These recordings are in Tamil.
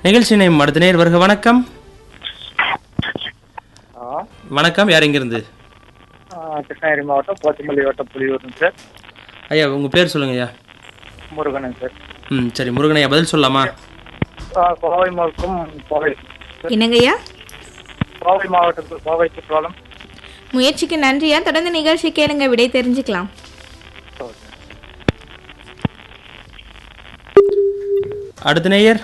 நிகழ்ச்சி நேம் அடுத்த நேர் வருக வணக்கம் ஆ, வணக்கம் யார் எங்கிருந்து ஆ, கிருஷ்ணகிரி மாவட்டம் போச்சம்பள்ளி வட்டம் புலியூருங்க சார் ஐயா உங்க பேர் சொல்லுங்க ஐயா முருகனுங்க சார் ம் சரி முருகன் ஐயா பதில் சொல்லலாமா ஆ, கோவை மாவட்டம் கோவை என்னங்கய்யா கோவை மாவட்டத்தில் கோவை குற்றாலம் முயற்சிக்கு நன்றியா தொடர்ந்து நிகழ்ச்சி கேளுங்க விடை தெரிஞ்சுக்கலாம் அடுத்த நேயர்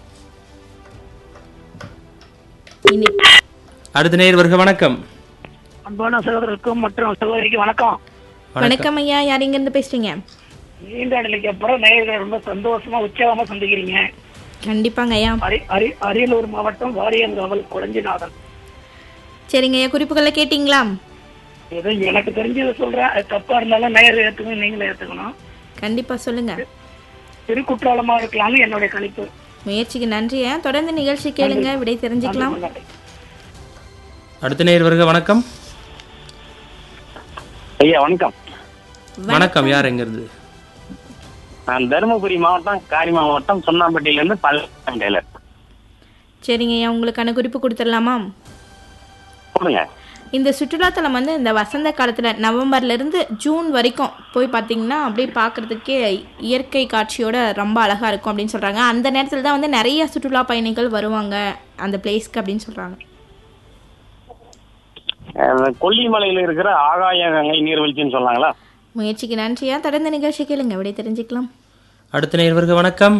இனி அடுத்த நேயர் வருக வணக்கம் அன்பான சகோதரருக்கும் மற்றும் சகோதரிக்கு வணக்கம் வணக்கம் ஐயா யார் இருந்து பேசுறீங்க நீண்ட நிலைக்கு அப்புறம் நேயர்கள் ரொம்ப சந்தோஷமா உற்சாகமா சந்திக்கிறீங்க கண்டிப்பாங்க ஐயா அரி அரி அரியலூர் மாவட்டம் வாரியங்காவல் குழஞ்சிநாதன் சரிங்க ஐயா குறிப்புகளை கேட்டிங்களா ஏதோ எனக்கு தெரிஞ்சதை சொல்றேன் அது தப்பா இருந்தாலும் நேயர் ஏத்துக்கணும் நீங்களும் ஏத்துக்கணும் கண்டிப்பா சொல்லுங்க திருக்குற்றாலமா இருக்கலாம்னு என்னுடைய கணிப்பு முயற்சிக்கு நன்றியா தொடர்ந்து நிகழ்ச்சி கேளுங்க விடை தெரிஞ்சுக்கலாம் நன்றி. அடுத்த நேயர் வருக வணக்கம் ஐயா வணக்கம் வணக்கம் யார் எங்கிருந்து நான் தருமபுரி மாவட்டம் காரி மாவட்டம் சுண்ணாம்பட்டியிலிருந்து பழனிசாமி டெய்லர் சரிங்க ஐயா உங்களுக்கான குறிப்பு கொடுத்துடலாமா சொல்லுங்க இந்த சுற்றுலாத்தலம் வந்து இந்த வசந்த காலத்தில் நவம்பர்ல இருந்து ஜூன் வரைக்கும் போய் பார்த்தீங்கன்னா அப்படியே பார்க்கறதுக்கே இயற்கை காட்சியோட ரொம்ப அழகா இருக்கும் அப்படின்னு சொல்றாங்க அந்த நேரத்தில் தான் வந்து நிறைய சுற்றுலா பயணிகள் வருவாங்க அந்த பிளேஸ்க்கு அப்படின்னு சொல்றாங்க அஹ், கொல்லிமலையில இருக்கிற ஆகாய கங்கை நீர்வீழ்ச்சின்னு சொன்னாங்களா முயற்சிக்கு நன்றியா தொடர்ந்து நிகழ்ச்சி கேளுங்க விடை தெரிஞ்சுக்கலாம் அடுத்த நேயர் வருக வணக்கம்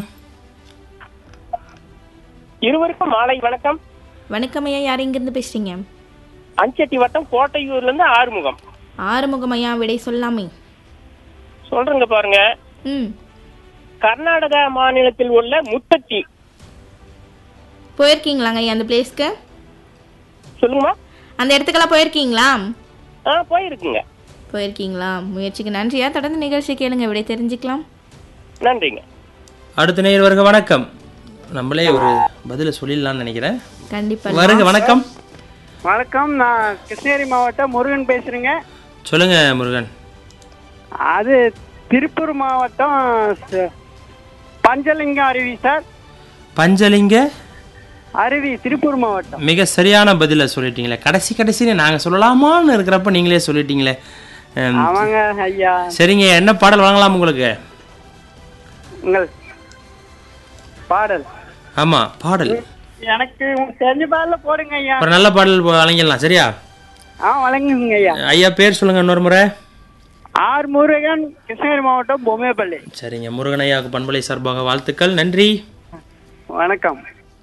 இருவருக்கும் மாலை வணக்கம் வணக்கம் ஐயா யார் இங்கிருந்து பேசுறீங்க அஞ்சட்டி வட்டம் கோட்டையூர்ல இருந்து ஆறுமுகம் ஆறுமுகம் ஐயா விடை சொல்லாமே சொல்றேங்க பாருங்க ம் கர்நாடகா மாநிலத்தில் உள்ள முத்தத்தி போயிருக்கீங்களாங்க ஐயா அந்த பிளேஸ்க்கு சொல்லுங்கம்மா அந்த இடத்துக்கெல்லாம் போயிருக்கீங்களா ஆ போயிருக்குங்க போயிருக்கீங்களா முயற்சிக்கு நன்றியா தொடர்ந்து நிகழ்ச்சி கேளுங்க விடை தெரிஞ்சுக்கலாம் நன்றிங்க அடுத்த நேயர் வருக வணக்கம் நம்மளே ஒரு பதில சொல்லிடலாம்னு நினைக்கிறேன் கண்டிப்பா வருக வணக்கம் வணக்கம் நான் கிருஷ்ணகிரி மாவட்டம் முருகன் பேசுறேங்க சொல்லுங்க முருகன் அது திருப்பூர் மாவட்டம் ச- பஞ்சலிங்கம் அருவி சார் பஞ்சலிங்க அருவி திருப்பூர் மாவட்டம் மிக சரியான பதில சொல்லிட்டீங்களே கடைசி கடைசின்னு நாங்க சொல்லலாமான்னு இருக்கிறப்ப நீங்களே சொல்லிட்டீங்களே ஹம், அவங்க ஐயா சரிங்க என்ன பாடல் வாங்கலாம் உங்களுக்கு உங்கள் பாடல் ஆமா பாடல் எனக்கு தெரிஞ்ச பாடல போடுங்க ஐயா அப்புறம் நல்ல பாடல் வழங்கிடலாம் சரியா ஆ வழங்குங்க ஐயா ஐயா பேர் சொல்லுங்க இன்னொரு முறை ஆர் முருகன் கிருஷ்ணகிரி மாவட்டம் பொம்மைப்பள்ளி சரிங்க முருகன் ஐயாவுக்கு பண்பலை சார்பாக வாழ்த்துக்கள் நன்றி வணக்கம்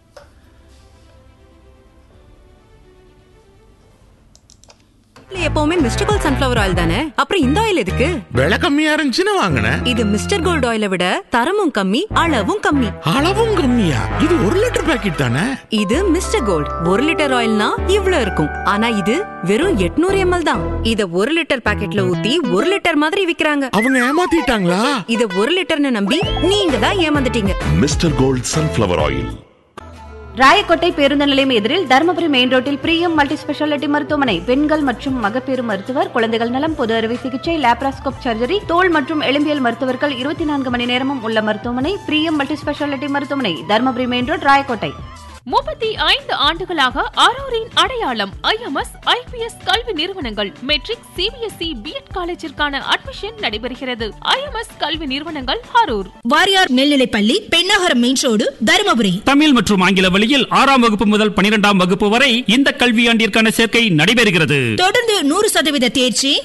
எப்பவுமே மிஸ்டர் கோல்ட் சன்ஃபிளவர் ஆயில் தானே அப்புறம் இந்த ஆயில் எதுக்கு விலை கம்மியா இருந்துச்சுன்னு வாங்கினேன் இது மிஸ்டர் கோல்ட் ஆயிலை விட தரமும் கம்மி அளவும் கம்மி அளவும் கம்மியா இது ஒரு லிட்டர் பாக்கெட் தானே இது மிஸ்டர் கோல்ட் ஒரு லிட்டர் ஆயில்னா இவ்ளோ இருக்கும் ஆனா இது வெறும் 800 எம்எல் தான் இத ஒரு லிட்டர் பாக்கெட்ல ஊத்தி ஒரு லிட்டர் மாதிரி விக்கிறாங்க அவங்க ஏமாத்திட்டாங்களா இத ஒரு லிட்டர்னு நம்பி நீங்க தான் ஏமாந்துட்டீங்க mister gold sunflower oil Rayakottai பேருந்து நிலையம் எதிரில் தருமபுரி மெயின் ரோட்டில் பிரியம் மல்டி ஸ்பெஷாலிட்டி மருத்துவமனை பெண்கள் மற்றும் மகப்பேறு மருத்துவர் குழந்தைகள் நலம் பொது அறுவை சிகிச்சை லேப்ராஸ்கோப் சர்ஜரி தோல் மற்றும் எலும்பியல் மருத்துவர்கள் இருபத்தி நான்கு மணி நேரமும் உள்ள மருத்துவமனை பிரியம் மல்டி ஸ்பெஷாலிட்டி மருத்துவமனை தருமபுரி மெயின் ரோட் ராயக்கோட்டை முப்பத்தி ஐந்து ஆண்டுகளாக அரூரின் அடையாளம் ஐஎம்எஸ் ஐபிஎஸ் கல்வி நிறுவனங்கள் மெட்ரிக் சிபிஎஸ்இ பிஎட் காலேஜிற்கான அட்மிஷன் நடைபெறுகிறது ஐஎம்எஸ் கல்வி நிறுவனங்கள் அரூர் வாரியார் மேல்நிலைப்பள்ளி பெண்ணாகரம் மெயின் ரோடு தருமபுரி தமிழ் மற்றும் ஆங்கில வழியில் ஆறாம் வகுப்பு முதல் பனிரெண்டாம் வகுப்பு வரை இந்த கல்வியாண்டிற்கான சேர்க்கை நடைபெறுகிறது தொடர்ந்து நூறு சதவீத தேர்ச்சி